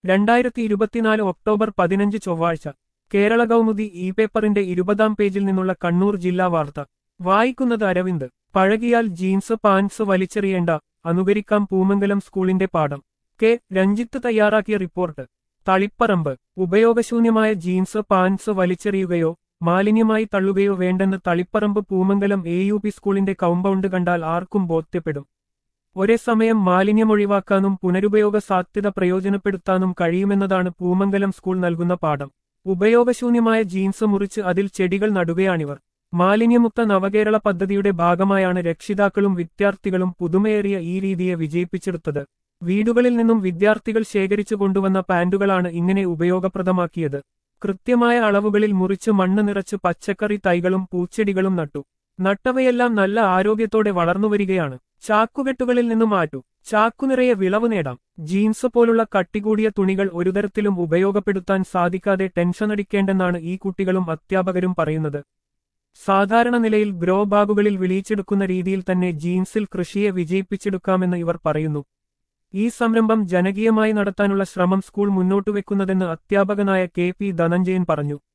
രണ്ടായിരത്തി ഇരുപത്തിനാല് ഒക്ടോബർ പതിനഞ്ച് ചൊവ്വാഴ്ച കേരള കൗമുദി ഇ പേപ്പറിന്റെ ഇരുപതാം പേജിൽ നിന്നുള്ള കണ്ണൂർ ജില്ലാ വാർത്ത വായിക്കുന്നത് അരവിന്ദ് പഴകിയാൽ ജീൻസ് പാൻസ് വലിച്ചെറിയേണ്ട അനുകരിക്കാം പൂമംഗലം സ്കൂളിന്റെ പാഠം കെ രഞ്ജിത്ത് തയ്യാറാക്കിയ റിപ്പോർട്ട് തളിപ്പറമ്പ് ഉപയോഗശൂന്യമായ ജീൻസ് പാൻസ് വലിച്ചെറിയുകയോ മാലിന്യമായി തള്ളുകയോ വേണ്ടെന്ന് Taliparamba Poomangalam A U P സ്കൂളിന്റെ കൗമ്പൗണ്ട് കണ്ടാൽ ആർക്കും ബോധ്യപ്പെടും ഒരേ സമയം മാലിന്യം ഒഴിവാക്കാനും പുനരുപയോഗ സാധ്യത പ്രയോജനപ്പെടുത്താനും കഴിയുമെന്നതാണ് പൂമംഗലം സ്കൂൾ നൽകുന്ന പാഠം ഉപയോഗശൂന്യമായ ജീൻസ് മുറിച്ച് അതിൽ ചെടികൾ നടുകയാണിവർ മാലിന്യമുക്ത നവകേരള പദ്ധതിയുടെ ഭാഗമായാണ് രക്ഷിതാക്കളും വിദ്യാർത്ഥികളും പുതുമയേറിയ ഈ രീതിയെ വിജയിപ്പിച്ചെടുത്തത് വീടുകളിൽ നിന്നും വിദ്യാർത്ഥികൾ ശേഖരിച്ചു കൊണ്ടുവന്ന പാന്റുകളാണ് ഇങ്ങനെ ഉപയോഗപ്രദമാക്കിയത് കൃത്യമായ അളവുകളിൽ മുറിച്ച് മണ്ണ് നിറച്ച് പച്ചക്കറി തൈകളും പൂച്ചെടികളും നട്ടു നട്ടവയെല്ലാം നല്ല ആരോഗ്യത്തോടെ വളർന്നുവരികയാണ് ചാക്കുകെട്ടുകളിൽ നിന്നും മാറ്റു ചാക്കുനിറയെ വിളവ് നേടാം ജീൻസ് പോലുള്ള കട്ടികൂടിയ തുണികൾ ഒരുതരത്തിലും ഉപയോഗപ്പെടുത്താൻ സാധിക്കാതെ ടെൻഷനടിക്കേണ്ടെന്നാണ് ഈ കുട്ടികളും അധ്യാപകരും പറയുന്നത് സാധാരണ നിലയിൽ ഗ്രോ ബാഗുകളിൽ വിളിയിച്ചെടുക്കുന്ന രീതിയിൽ തന്നെ ജീൻസിൽ കൃഷിയെ വിജയിപ്പിച്ചെടുക്കാമെന്ന് ഇവർ പറയുന്നു ഈ സംരംഭം ജനകീയമായി നടത്താനുള്ള ശ്രമം സ്കൂൾ മുന്നോട്ടുവെക്കുന്നതെന്ന് അധ്യാപകനായ കെ പി ധനഞ്ജയൻ പറഞ്ഞു